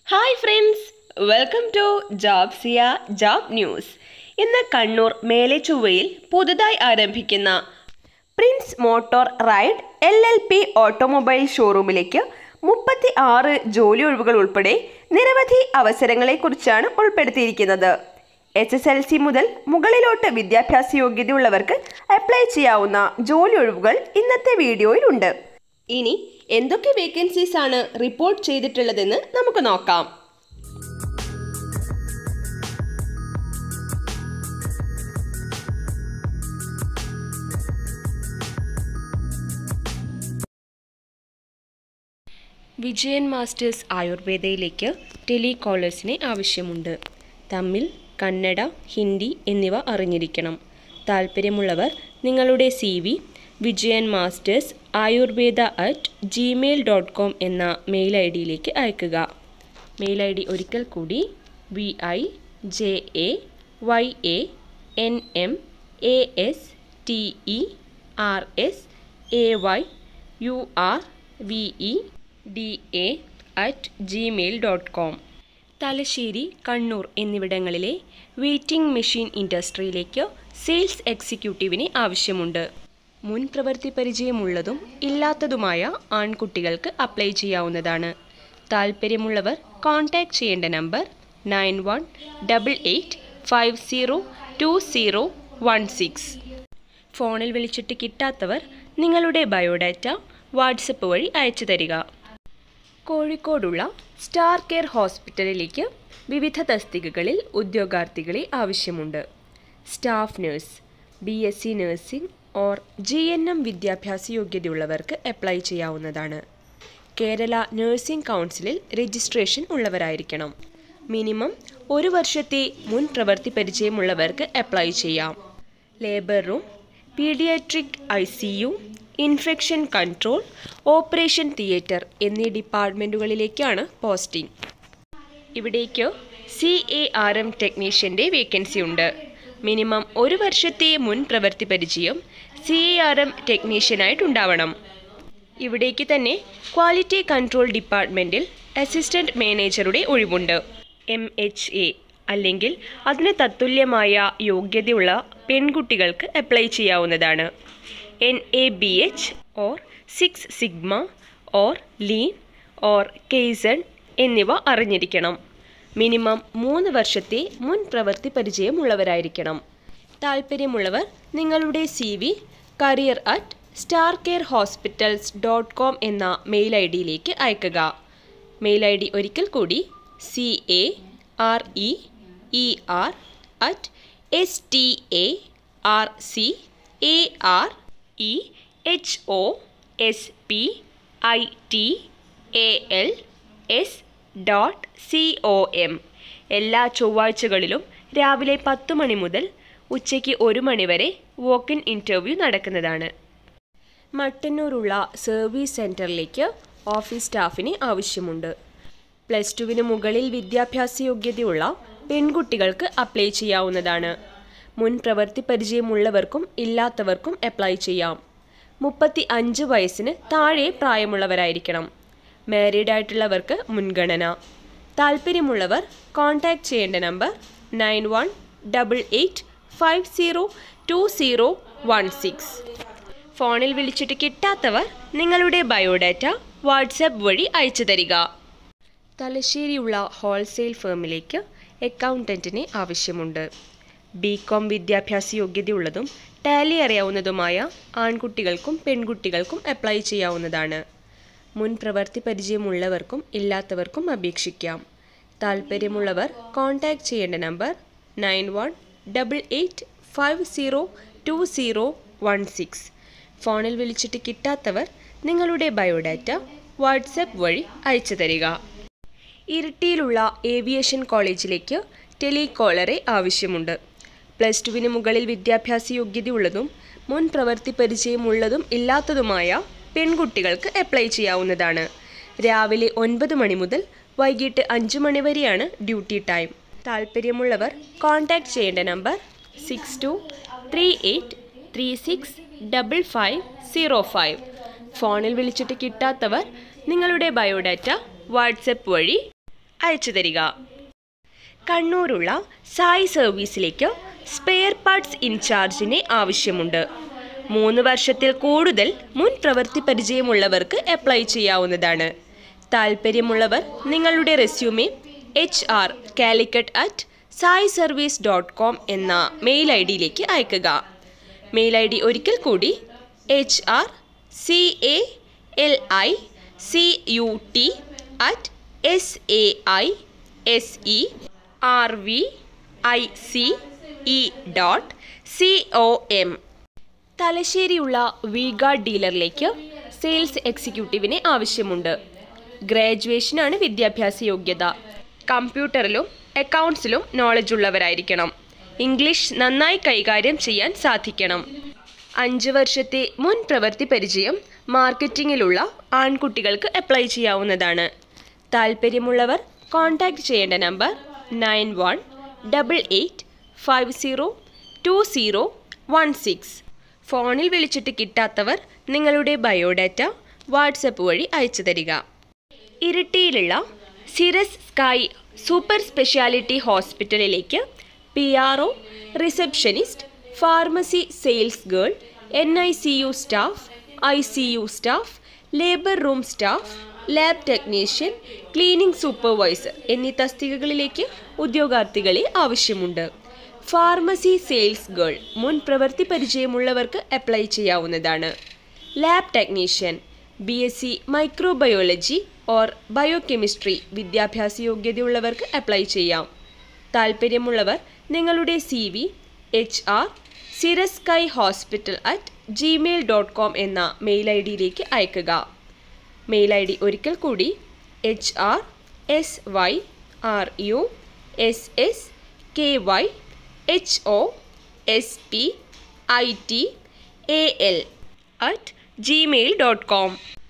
hi friends welcome to Jobsia job news ഇന്ന് കണ്ണൂർ മേലെചൊവ്വയിൽ പുതുതായി ആരംഭിക്കുന്ന Prince motor ride L L P automobile ഷോറൂമിലേക്ക് മുപ്പത്തി ആറ് ജോലി ഒഴിവുകൾ ഉൾപ്പെടെ നിരവധി അവസരങ്ങളെക്കുറിച്ചാണ് ഉൾപ്പെടുത്തിയിരിക്കുന്നത് എച്ച് എസ് എൽ സി മുതൽ മുകളിലോട്ട് വിദ്യാഭ്യാസ യോഗ്യതയുള്ളവർക്ക് അപ്ലൈ ചെയ്യാവുന്ന ജോലി ഒഴിവുകൾ ഇന്നത്തെ വീഡിയോയിലുണ്ട് ഇനി എന്തൊക്കെ വേക്കൻസീസ് ആണ് റിപ്പോർട്ട് ചെയ്തിട്ടുള്ളതെന്ന് നമുക്ക് നോക്കാം വിജയൻ മാസ്റ്റേഴ്സ് ആയുർവേദയിലേക്ക് ടെലികോളേഴ്സിനെ ആവശ്യമുണ്ട് തമിഴ് കന്നഡ ഹിന്ദി എന്നിവ അറിഞ്ഞിരിക്കണം താല്പര്യമുള്ളവർ നിങ്ങളുടെ C V Vijayan masters Ayurveda at Gmail dot com എന്ന മെയിൽ ഐ ഡിയിലേക്ക് അയക്കുക മെയിൽ ഐ ഡി ഒരിക്കൽ കൂടി V I J A Y A N M A S T E R S A Y U R V E D A at Gmail dot com Thalassery Kannur എന്നിവിടങ്ങളിലെ weighing machine ഇൻഡസ്ട്രിയിലേക്ക് sales എക്സിക്യൂട്ടീവിനെ ആവശ്യമുണ്ട് മുൻ പ്രവൃത്തി പരിചയമുള്ളതും ഇല്ലാത്തതുമായ ആൺകുട്ടികൾക്ക് apply ചെയ്യാവുന്നതാണ് താൽപ്പര്യമുള്ളവർ കോൺടാക്റ്റ് ചെയ്യേണ്ട number nine one double eight five zero two zero one six ഫോണിൽ വിളിച്ചിട്ട് കിട്ടാത്തവർ നിങ്ങളുടെ ബയോഡാറ്റ വാട്സപ്പ് വഴി അയച്ചു തരിക കോഴിക്കോടുള്ള സ്റ്റാർ കെയർ ഹോസ്പിറ്റലിലേക്ക് വിവിധ തസ്തികകളിൽ ഉദ്യോഗാർത്ഥികളെ ആവശ്യമുണ്ട് staff nurse B S C nursing or G N M വിദ്യാഭ്യാസ യോഗ്യതയുള്ളവർക്ക് അപ്ലൈ ചെയ്യാവുന്നതാണ് കേരള നഴ്സിംഗ് കൗൺസിലിൽ രജിസ്ട്രേഷൻ ഉള്ളവരായിരിക്കണം മിനിമം ഒരു വർഷത്തെ മുൻ പ്രവൃത്തി പരിചയമുള്ളവർക്ക് അപ്ലൈ ചെയ്യാം labour room paediatric I C U infection control operation theatre എന്നീ ഡിപ്പാർട്ട്മെൻറ്റുകളിലേക്കാണ് പോസ്റ്റിംഗ് ഇവിടേക്ക് സി എ ആർ എം ടെക്നീഷ്യൻ്റെ വേക്കൻസി ഉണ്ട് മിനിമം ഒരു വർഷത്തെ മുൻ പ്രവൃത്തി പരിചയം സി എ ആർ എം ടെക്നീഷ്യനായിട്ടുണ്ടാവണം ഇവിടേക്ക് തന്നെ ക്വാളിറ്റി കൺട്രോൾ ഡിപ്പാർട്ട്മെൻറ്റിൽ അസിസ്റ്റൻറ്റ് മാനേജറുടെ ഒഴിവുണ്ട് എം എച്ച് എ അല്ലെങ്കിൽ അതിന് തത്തുല്യമായ യോഗ്യതയുള്ള പെൺകുട്ടികൾക്ക് അപ്ലൈ ചെയ്യാവുന്നതാണ് N A B H or six sigma or lean or kaizen എന്നിവ അറിഞ്ഞിരിക്കണം മിനിമം മൂന്ന് വർഷത്തെ മുൻ പ്രവൃത്തി പരിചയമുള്ളവരായിരിക്കണം താല്പര്യമുള്ളവർ നിങ്ങളുടെ C V career at star care hospitals dot com എന്ന മെയിൽ ഐ ഡിയിലേക്ക് അയക്കുക മെയിൽ ഐ ഡി ഒരിക്കൽ കൂടി C A R E E R at S T A R C A R E H O S P I T A L S dot C O M എല്ലാ ചൊവ്വാഴ്ചകളിലും രാവിലെ പത്ത് മണി മുതൽ ഉച്ചയ്ക്ക് ഒരു മണി വരെ വോക്കിൻ ഇൻ്റർവ്യൂ നടക്കുന്നതാണ് മട്ടന്നൂരുള്ള സർവീസ് സെൻറ്ററിലേക്ക് ഓഫീസ് സ്റ്റാഫിന് ആവശ്യമുണ്ട് പ്ലസ് ടുവിന് മുകളിൽ വിദ്യാഭ്യാസ യോഗ്യതയുള്ള പെൺകുട്ടികൾക്ക് അപ്ലൈ ചെയ്യാവുന്നതാണ് മുൻ പ്രവൃത്തി പരിചയമുള്ളവർക്കും ഇല്ലാത്തവർക്കും അപ്ലൈ ചെയ്യാം മുപ്പത്തി അഞ്ച് വയസ്സിന് താഴെ പ്രായമുള്ളവരായിരിക്കണം മാരീഡ് ആയിട്ടുള്ളവർക്ക് മുൻഗണന താല്പര്യമുള്ളവർ കോൺടാക്റ്റ് ചെയ്യേണ്ട number nine one double eight five zero two zero one six ഫോണിൽ വിളിച്ചിട്ട് കിട്ടാത്തവർ നിങ്ങളുടെ ബയോഡാറ്റ വാട്സാപ്പ് വഴി അയച്ചു തരിക തലശ്ശേരിയുള്ള ഹോൾസെയിൽ ഫേമിലേക്ക് അക്കൗണ്ടൻറ്റിനെ ആവശ്യമുണ്ട് ബി കോം വിദ്യാഭ്യാസ യോഗ്യതയുള്ളതും ടാലി അറിയാവുന്നതുമായ ആൺകുട്ടികൾക്കും പെൺകുട്ടികൾക്കും അപ്ലൈ ചെയ്യാവുന്നതാണ് മുൻ പ്രവൃത്തി പരിചയമുള്ളവർക്കും ഇല്ലാത്തവർക്കും അപേക്ഷിക്കാം താല്പര്യമുള്ളവർ കോൺടാക്റ്റ് ചെയ്യേണ്ട number nine one double eight five zero two zero one six ഫോണിൽ വിളിച്ചിട്ട് കിട്ടാത്തവർ നിങ്ങളുടെ ബയോഡാറ്റ വാട്സപ്പ് വഴി അയച്ചു തരിക ഇരിട്ടിയിലുള്ള ഏവിയേഷൻ കോളേജിലേക്ക് ടെലികോളറെ ആവശ്യമുണ്ട് പ്ലസ് ടുവിന് മുകളിൽ വിദ്യാഭ്യാസ യോഗ്യതയുള്ളതും മുൻ പ്രവൃത്തി പരിചയമുള്ളതും ഇല്ലാത്തതുമായ പെൺകുട്ടികൾക്ക് അപ്ലൈ ചെയ്യാവുന്നതാണ് രാവിലെ ഒൻപത് മണി മുതൽ വൈകിട്ട് അഞ്ച് മണി വരെയാണ് ഡ്യൂട്ടി ടൈം താല്പര്യമുള്ളവർ കോൺടാക്റ്റ് ചെയ്യേണ്ട number six two three eight three six double five zero five ഫോണിൽ വിളിച്ചിട്ട് കിട്ടാത്തവർ നിങ്ങളുടെ ബയോഡാറ്റ വാട്സപ്പ് വഴി അയച്ചു തരിക കണ്ണൂരുള്ള സായി സർവീസിലേക്ക് സ്പെയർ പാർട്സ് ഇൻചാർജിനെ ആവശ്യമുണ്ട് മൂന്ന് വർഷത്തിൽ കൂടുതൽ മുൻ പ്രവൃത്തി പരിചയമുള്ളവർക്ക് അപ്ലൈ ചെയ്യാവുന്നതാണ് താൽപ്പര്യമുള്ളവർ നിങ്ങളുടെ resume H R Calicut at Sai service dot com എന്ന മെയിൽ ഐ ഡിയിലേക്ക് അയക്കുക മെയിൽ ഐ ഡി ഒരിക്കൽ കൂടി H R C A L I C U T at S A I S E R V I C E dot C O M തലശ്ശേരിയുള്ള V guard ഡീലറിലേക്ക് sales എക്സിക്യൂട്ടീവിനെ ആവശ്യമുണ്ട് ഗ്രാജുവേഷനാണ് വിദ്യാഭ്യാസ യോഗ്യത കമ്പ്യൂട്ടറിലും അക്കൗണ്ട്സിലും നോളജ് ഉള്ളവരായിരിക്കണം ഇംഗ്ലീഷ് നന്നായി കൈകാര്യം ചെയ്യാൻ സാധിക്കണം അഞ്ച് വർഷത്തെ മുൻ പ്രവൃത്തി പരിചയം മാർക്കറ്റിങ്ങിലുള്ള ആൺകുട്ടികൾക്ക് അപ്ലൈ ചെയ്യാവുന്നതാണ് താൽപ്പര്യമുള്ളവർ കോൺടാക്റ്റ് ചെയ്യേണ്ട number nine one double eight five zero two zero one six ഫോണിൽ വിളിച്ചിട്ട് കിട്ടാത്തവർ നിങ്ങളുടെ ബയോഡാറ്റ വാട്സപ്പ് വഴി അയച്ചു തരിക ഇരിട്ടിയിലുള്ള സിറസ് സ്കൈ സൂപ്പർ സ്പെഷ്യാലിറ്റി ഹോസ്പിറ്റലിലേക്ക് P R O receptionist pharmacy sales girl N I C U staff I C U staff labour room staff lab technician cleaning supervisor എന്നീ തസ്തികകളിലേക്ക് ഉദ്യോഗാർത്ഥികളെ ആവശ്യമുണ്ട് ഫാർമസി സെയിൽസ് ഗേൾ മുൻ പ്രവൃത്തി പരിചയമുള്ളവർക്ക് അപ്ലൈ ചെയ്യാവുന്നതാണ് lab technician B S C microbiology or biochemistry വിദ്യാഭ്യാസ യോഗ്യതയുള്ളവർക്ക് അപ്ലൈ ചെയ്യാം താൽപ്പര്യമുള്ളവർ നിങ്ങളുടെ C V H R Syrus sky hospital at Gmail dot com എന്ന മെയിൽ ഐ ഡിയിലേക്ക് അയക്കുക മെയിൽ ഐ ഡി ഒരിക്കൽ കൂടി H R S Y R U S S K Y H O S P I T A L at Gmail dot com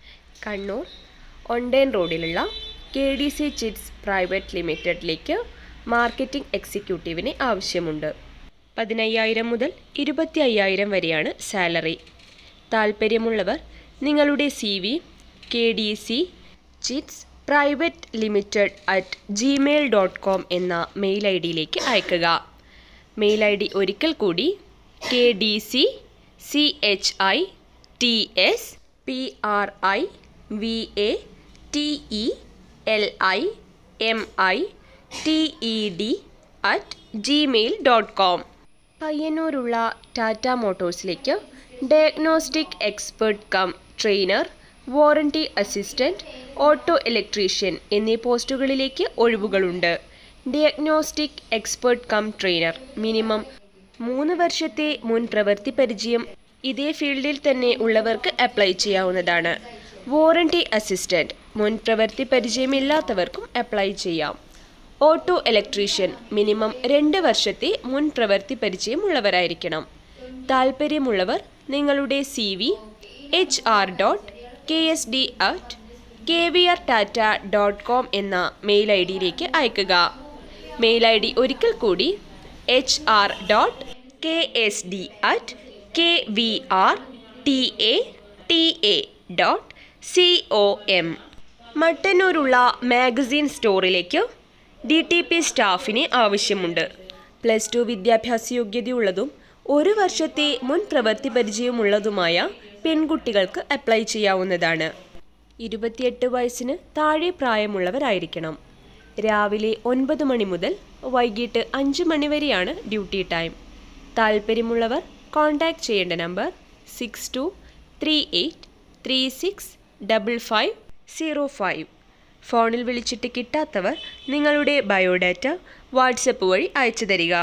Kannur Onden റോഡിലുള്ള K D C chits private ലിമിറ്റഡിലേക്ക് marketing എക്സിക്യൂട്ടീവിനെ ആവശ്യമുണ്ട് പതിനയ്യായിരം മുതൽ ഇരുപത്തി അയ്യായിരം വരെയാണ് സാലറി താൽപ്പര്യമുള്ളവർ നിങ്ങളുടെ C V K D C chits private limited at Gmail dot com എന്ന മെയിൽ ഐ ഡിയിലേക്ക് അയക്കുക മെയിൽ ഐ ഡി ഒരിക്കൽ കൂടി K D C C H I T S P R I V A T E L I M I T E D at Gmail dot com പയ്യന്നൂരുള്ള ടാറ്റ മോട്ടോഴ്സിലേക്ക് diagnostic expert cum trainer warranty assistant auto electrician എന്നീ പോസ്റ്റുകളിലേക്ക് ഒഴിവുകളുണ്ട് diagnostic expert cum trainer minimum മൂന്ന് വർഷത്തെ മുൻ പ്രവൃത്തി പരിചയം ഇതേ ഫീൽഡിൽ തന്നെ ഉള്ളവർക്ക് അപ്ലൈ ചെയ്യാവുന്നതാണ് വാറണ്ടി അസിസ്റ്റൻറ്റ് മുൻ പ്രവൃത്തി പരിചയമില്ലാത്തവർക്കും അപ്ലൈ ചെയ്യാം ഓട്ടോ ഇലക്ട്രീഷ്യൻ മിനിമം രണ്ട് വർഷത്തെ മുൻ പ്രവൃത്തി പരിചയമുള്ളവരായിരിക്കണം താൽപ്പര്യമുള്ളവർ നിങ്ങളുടെ C V H R dot K S D at K V R Tata dot com എന്ന മെയിൽ ഐ ഡിയിലേക്ക് അയക്കുക മെയിൽ ഐ ഡി ഒരിക്കൽ കൂടി H R dot K S D at K V R T A T A dot C O M മട്ടന്നൂരുള്ള magazine സ്റ്റോറിലേക്ക് D T P സ്റ്റാഫിനെ ആവശ്യമുണ്ട് plus to വിദ്യാഭ്യാസ യോഗ്യതയുള്ളതും ഒരു വർഷത്തെ മുൻ പ്രവൃത്തി പരിചയമുള്ളതുമായ പെൺകുട്ടികൾക്ക് അപ്ലൈ ചെയ്യാവുന്നതാണ് ഇരുപത്തിയെട്ട് വയസ്സിന് താഴെ പ്രായമുള്ളവരായിരിക്കണം രാവിലെ ഒൻപത് മണി മുതൽ വൈകിട്ട് അഞ്ച് മണി വരെയാണ് ഡ്യൂട്ടി ടൈം താൽപ്പര്യമുള്ളവർ കോൺടാക്റ്റ് ചെയ്യേണ്ട number six two three eight three six double five zero five ഫോണിൽ വിളിച്ചിട്ട് കിട്ടാത്തവർ നിങ്ങളുടെ ബയോഡാറ്റ വാട്സപ്പ് വഴി അയച്ചു തരിക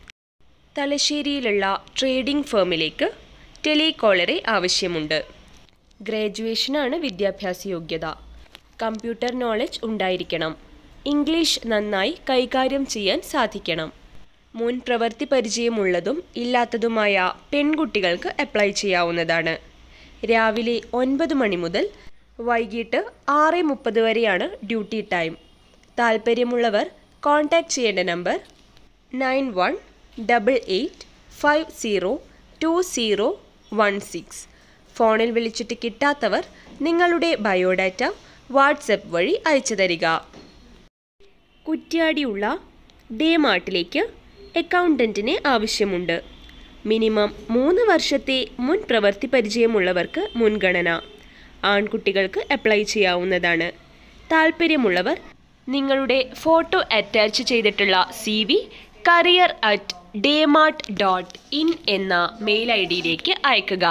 തലശ്ശേരിയിലുള്ള ട്രേഡിംഗ് ഫേമിലേക്ക് ടെലികോളറെ ആവശ്യമുണ്ട് ഗ്രാജുവേഷനാണ് വിദ്യാഭ്യാസ യോഗ്യത കമ്പ്യൂട്ടർ നോളജ് ഉണ്ടായിരിക്കണം ഇംഗ്ലീഷ് നന്നായി കൈകാര്യം ചെയ്യാൻ സാധിക്കണം മുൻ പ്രവൃത്തി പരിചയമുള്ളതും ഇല്ലാത്തതുമായ പെൺകുട്ടികൾക്ക് അപ്ലൈ ചെയ്യാവുന്നതാണ് രാവിലെ ഒൻപത് മണി മുതൽ വൈകിട്ട് ആറ് മുപ്പത് വരെയാണ് ഡ്യൂട്ടി ടൈം താൽപ്പര്യമുള്ളവർ കോൺടാക്റ്റ് ചെയ്യേണ്ട number nine one double eight five zero two zero one six ഫോണിൽ വിളിച്ചിട്ട് കിട്ടാത്തവർ നിങ്ങളുടെ ബയോഡാറ്റ വാട്സപ്പ് വഴി അയച്ചു തരിക കുറ്റ്യാടിയുള്ള ഡേമാർട്ടിലേക്ക് അക്കൗണ്ടൻറ്റിനെ ആവശ്യമുണ്ട് മിനിമം മൂന്ന് വർഷത്തെ മുൻ പ്രവൃത്തി പരിചയമുള്ളവർക്ക് മുൻഗണന ആൺകുട്ടികൾക്ക് അപ്ലൈ ചെയ്യാവുന്നതാണ് താല്പര്യമുള്ളവർ നിങ്ങളുടെ ഫോട്ടോ അറ്റാച്ച് ചെയ്തിട്ടുള്ള C V career at DMart dot in എന്ന മെയിൽ ഐ ഡിയിലേക്ക് അയക്കുക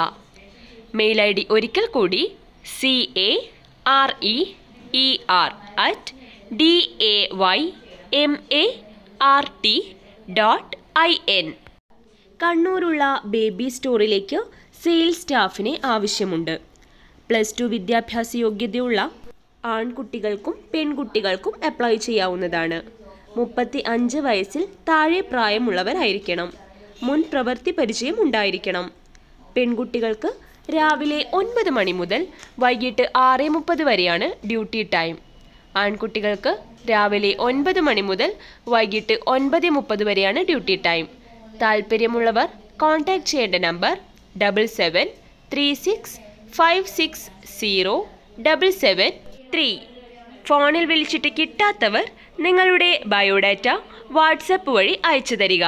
മെയിൽ ഐ ഡി ഒരിക്കൽ കൂടി C A R E E R at D A Y M A R T dot I N കണ്ണൂരുള്ള baby സ്റ്റോറിലേക്ക് sales സ്റ്റാഫിനെ ആവശ്യമുണ്ട് plus to വിദ്യാഭ്യാസ യോഗ്യതയുള്ള ആൺകുട്ടികൾക്കും പെൺകുട്ടികൾക്കും അപ്ലൈ ചെയ്യാവുന്നതാണ് മുപ്പത്തി അഞ്ച് വയസ്സിൽ താഴെ പ്രായമുള്ളവരായിരിക്കണം മുൻ പ്രവൃത്തി പരിചയം ഉണ്ടായിരിക്കണം പെൺകുട്ടികൾക്ക് രാവിലെ ഒൻപത് മണി മുതൽ വൈകിട്ട് ആറ് മുപ്പത് വരെയാണ് ഡ്യൂട്ടി ടൈം ആൺകുട്ടികൾക്ക് രാവിലെ ഒൻപത് മണി മുതൽ വൈകിട്ട് ഒൻപത് മുപ്പത് വരെയാണ് ഡ്യൂട്ടി ടൈം താല്പര്യമുള്ളവർ കോൺടാക്ട് ചെയ്യേണ്ട number double seven three six five six zero double seven three ഫോണിൽ വിളിച്ചിട്ട് കിട്ടാത്തവർ നിങ്ങളുടെ ബയോഡാറ്റ വാട്സപ്പ് വഴി അയച്ചു തരിക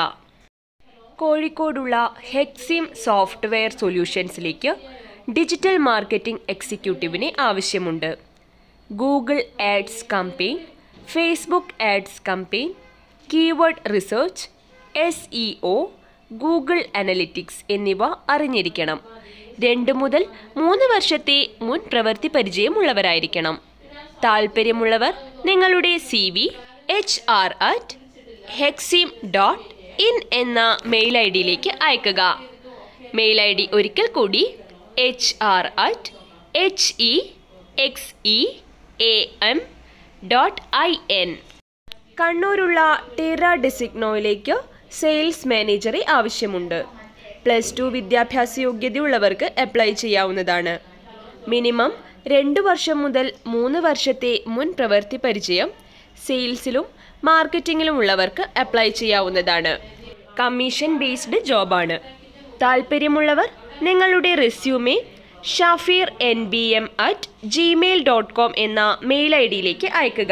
കോഴിക്കോടുള്ള ഹെക്സിം സോഫ്റ്റ്വെയർ സൊല്യൂഷൻസിലേക്ക് ഡിജിറ്റൽ മാർക്കറ്റിംഗ് എക്സിക്യൂട്ടീവിനെ ആവശ്യമുണ്ട് Google ads campaign Facebook ads campaign keyword research S E O Google analytics എന്നിവ അറിഞ്ഞിരിക്കണം രണ്ട് മുതൽ മൂന്ന് വർഷത്തെ മുൻ പ്രവൃത്തി പരിചയമുള്ളവരായിരിക്കണം താല്പര്യമുള്ളവർ നിങ്ങളുടെ C V H R at Hexeam dot in എന്ന മെയിൽ ഐ ഡിയിലേക്ക് അയക്കുക മെയിൽ ഐ ഡി ഒരിക്കൽ കൂടി H R at H E X E A M dot I N കണ്ണൂരുള്ള ടെറ ഡെസിഗ്നോയിലേക്ക് സെയിൽസ് മാനേജറെ ആവശ്യമുണ്ട് പ്ലസ് ടു വിദ്യാഭ്യാസ യോഗ്യതയുള്ളവർക്ക് അപ്ലൈ ചെയ്യാവുന്നതാണ് മിനിമം രണ്ട് വർഷം മുതൽ മൂന്ന് വർഷത്തെ മുൻ പ്രവൃത്തി പരിചയം സെയിൽസിലും മാർക്കറ്റിങ്ങിലും ഉള്ളവർക്ക് അപ്ലൈ ചെയ്യാവുന്നതാണ് കമ്മീഷൻ ബേസ്ഡ് ജോബാണ് താല്പര്യമുള്ളവർ നിങ്ങളുടെ resume Shafeer N B M at Gmail dot com എന്ന മെയിൽ ഐ ഡിയിലേക്ക് അയക്കുക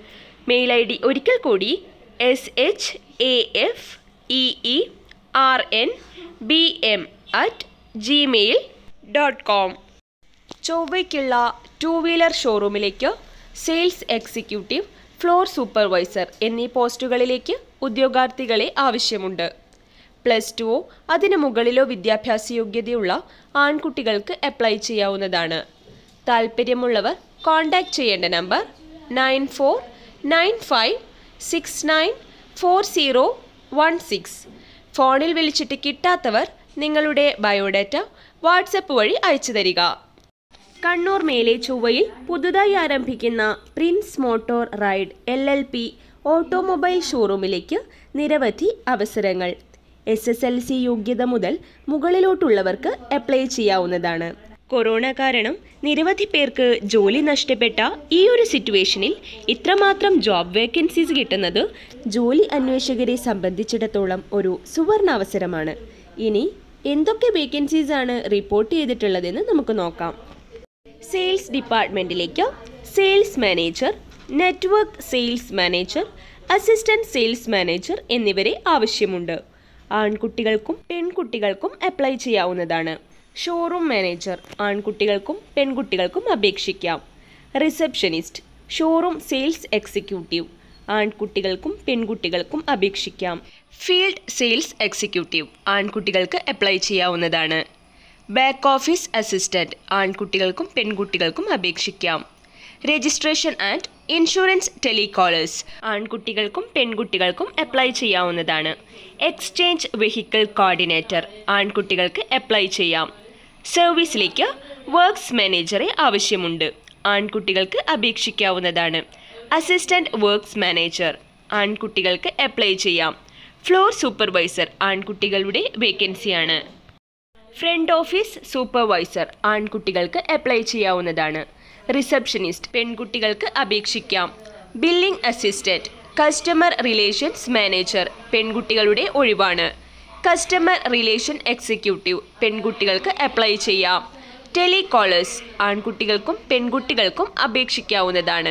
മെയിൽ ഐ ഡി ഒരിക്കൽ കൂടി S H A F E E R N B M at Gmail dot com ചൊവ്വയ്ക്കുള്ള ടു വീലർ ഷോറൂമിലേക്ക് സെയിൽസ് എക്സിക്യൂട്ടീവ് ഫ്ലോർ സൂപ്പർവൈസർ എന്നീ പോസ്റ്റുകളിലേക്ക് ഉദ്യോഗാർത്ഥികളെ ആവശ്യമുണ്ട് പ്ലസ് ടുവോ അതിനു മുകളിലോ വിദ്യാഭ്യാസ യോഗ്യതയുള്ള ആൺകുട്ടികൾക്ക് അപ്ലൈ ചെയ്യാവുന്നതാണ് താല്പര്യമുള്ളവർ കോൺടാക്ട് ചെയ്യേണ്ട number nine four nine five six nine four zero one six ഫോണിൽ വിളിച്ചിട്ട് കിട്ടാത്തവർ നിങ്ങളുടെ ബയോഡാറ്റ വാട്സപ്പ് വഴി അയച്ചു തരിക കണ്ണൂർ മേലെ ചൊവ്വയിൽ പുതുതായി ആരംഭിക്കുന്ന Prince motor ride L L P automobile ഷോറൂമിലേക്ക് നിരവധി അവസരങ്ങൾ എസ് എസ് എൽ സി യോഗ്യത മുതൽ മുകളിലോട്ടുള്ളവർക്ക് അപ്ലൈ ചെയ്യാവുന്നതാണ് കൊറോണ കാരണം നിരവധി പേർക്ക് ജോലി നഷ്ടപ്പെട്ട ഈ ഒരു സിറ്റുവേഷനിൽ ഇത്രമാത്രം ജോബ് വേക്കൻസീസ് കിട്ടുന്നത് ജോലി അന്വേഷകരെ സംബന്ധിച്ചിടത്തോളം ഒരു സുവർണ അവസരമാണ് ഇനി എന്തൊക്കെ വേക്കൻസീസ് ആണ് റിപ്പോർട്ട് ചെയ്തിട്ടുള്ളതെന്ന് നമുക്ക് നോക്കാം സെയിൽസ് ഡിപ്പാർട്ട്മെൻറ്റിലേക്ക് sales manager network sales manager assistant sales manager എന്നിവരെ ആവശ്യമുണ്ട് ആൺകുട്ടികൾക്കും പെൺകുട്ടികൾക്കും അപ്ലൈ ചെയ്യാവുന്നതാണ് ഷോറൂം മാനേജർ ആൺകുട്ടികൾക്കും പെൺകുട്ടികൾക്കും അപേക്ഷിക്കാം റിസപ്ഷനിസ്റ്റ് ഷോറൂം സെയിൽസ് എക്സിക്യൂട്ടീവ് ആൺകുട്ടികൾക്കും പെൺകുട്ടികൾക്കും അപേക്ഷിക്കാം ഫീൽഡ് സെയിൽസ് എക്സിക്യൂട്ടീവ് ആൺകുട്ടികൾക്ക് അപ്ലൈ ചെയ്യാവുന്നതാണ് ബാക്ക് ഓഫീസ് അസിസ്റ്റന്റ് ആൺകുട്ടികൾക്കും പെൺകുട്ടികൾക്കും അപേക്ഷിക്കാം രജിസ്ട്രേഷൻ ആൻഡ് ഇൻഷുറൻസ് ടെലികോളേഴ്സ് ആൺകുട്ടികൾക്കും പെൺകുട്ടികൾക്കും അപ്ലൈ ചെയ്യാവുന്നതാണ് എക്സ്ചേഞ്ച് വെഹിക്കിൾ കോർഡിനേറ്റർ ആൺകുട്ടികൾക്ക് അപ്ലൈ ചെയ്യാം സർവീസിലേക്ക് വർക്ക്സ് മാനേജറെ ആവശ്യമുണ്ട് ആൺകുട്ടികൾക്ക് അപേക്ഷിക്കാവുന്നതാണ് അസിസ്റ്റന്റ് വർക്ക്സ് മാനേജർ ആൺകുട്ടികൾക്ക് അപ്ലൈ ചെയ്യാം ഫ്ലോർ സൂപ്പർവൈസർ ആൺകുട്ടികളുടെ വേക്കൻസിയാണ് ഫ്രണ്ട് ഓഫീസ് സൂപ്പർവൈസർ ആൺകുട്ടികൾക്ക് അപ്ലൈ ചെയ്യാവുന്നതാണ് റിസപ്ഷനിസ്റ്റ് പെൺകുട്ടികൾക്ക് അപേക്ഷിക്കാം billing assistant customer relations manager പെൺകുട്ടികളുടെ ഒഴിവാണ് കസ്റ്റമർ റിലേഷൻ എക്സിക്യൂട്ടീവ് പെൺകുട്ടികൾക്ക് അപ്ലൈ ചെയ്യാം ടെലികോളേഴ്സ് ആൺകുട്ടികൾക്കും പെൺകുട്ടികൾക്കും അപേക്ഷിക്കാവുന്നതാണ്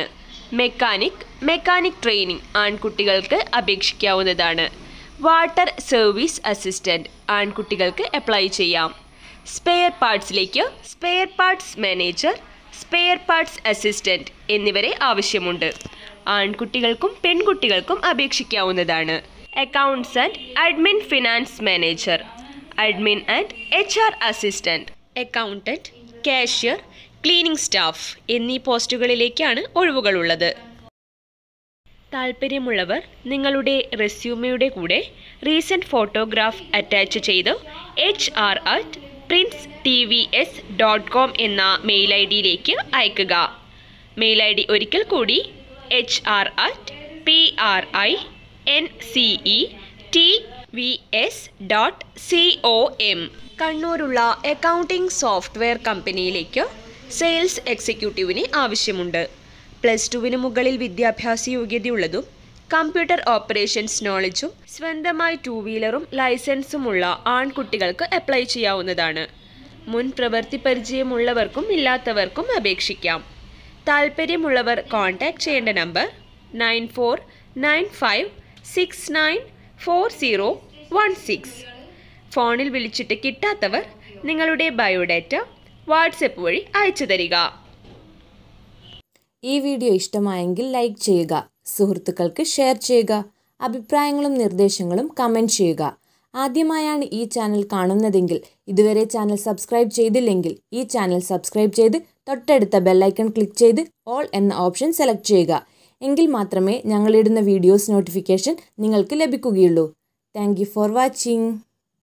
മെക്കാനിക് മെക്കാനിക് ട്രെയിനിങ് ആൺകുട്ടികൾക്ക് അപേക്ഷിക്കാവുന്നതാണ് വാട്ടർ സർവീസ് അസിസ്റ്റൻറ്റ് ആൺകുട്ടികൾക്ക് അപ്ലൈ ചെയ്യാം സ്പെയർ പാർട്സിലേക്ക് spare parts manager spare parts assistant എന്നിവരെ ആവശ്യമുണ്ട് ആൺകുട്ടികൾക്കും പെൺകുട്ടികൾക്കും അപേക്ഷിക്കാവുന്നതാണ് accounts and admin finance manager admin and H R assistant accountant cashier cleaning staff എന്നീ പോസ്റ്റുകളിലേക്കാണ് ഒഴിവുകളുള്ളത് താല്പര്യമുള്ളവർ നിങ്ങളുടെ റെസ്യൂമയുടെ കൂടെ റീസെൻറ്റ് ഫോട്ടോഗ്രാഫ് അറ്റാച്ച് ചെയ്ത് H R at prince T V S dot com എന്ന മെയിൽ ഐ ഡിയിലേക്ക് അയക്കുക മെയിൽ ഐ ഡി ഒരിക്കൽ കൂടി H R at P R I N C E T V S dot C O M കണ്ണൂരുള്ള accounting software കമ്പനിയിലേക്ക് sales എക്സിക്യൂട്ടീവിന് ആവശ്യമുണ്ട് plus ടുവിന് മുകളിൽ വിദ്യാഭ്യാസ യോഗ്യതയുള്ളതും കമ്പ്യൂട്ടർ ഓപ്പറേഷൻസ് നോളജും സ്വന്തമായി ടൂ വീലറും ലൈസൻസുമുള്ള ആൺകുട്ടികൾക്ക് അപ്ലൈ ചെയ്യാവുന്നതാണ് മുൻ പ്രവൃത്തി പരിചയമുള്ളവർക്കും ഇല്ലാത്തവർക്കും അപേക്ഷിക്കാം താല്പര്യമുള്ളവർ കോൺടാക്ട് ചെയ്യേണ്ട number nine four nine five six nine four zero one six ഫോണിൽ വിളിച്ചിട്ട് കിട്ടാത്തവർ നിങ്ങളുടെ ബയോഡാറ്റ വാട്സപ്പ് വഴി അയച്ചു തരിക ഈ വീഡിയോ ഇഷ്ടമായെങ്കിൽ ലൈക്ക് ചെയ്യുക സുഹൃത്തുക്കൾക്ക് ഷെയർ ചെയ്യുക അഭിപ്രായങ്ങളും നിർദ്ദേശങ്ങളും കമൻറ്റ് ചെയ്യുക ആദ്യമായാണ് ഈ ചാനൽ കാണുന്നതെങ്കിൽ ഇതുവരെ ചാനൽ സബ്സ്ക്രൈബ് ചെയ്തില്ലെങ്കിൽ ഈ ചാനൽ സബ്സ്ക്രൈബ് ചെയ്ത് തൊട്ടടുത്ത ബെല്ലൈക്കൺ ക്ലിക്ക് ചെയ്ത് ഓൾ എന്ന ഓപ്ഷൻ സെലക്ട് ചെയ്യുക എങ്കിൽ മാത്രമേ ഞങ്ങളിടുന്ന വീഡിയോസ് നോട്ടിഫിക്കേഷൻ നിങ്ങൾക്ക് ലഭിക്കുകയുള്ളൂ താങ്ക് ഫോർ വാച്ചിങ്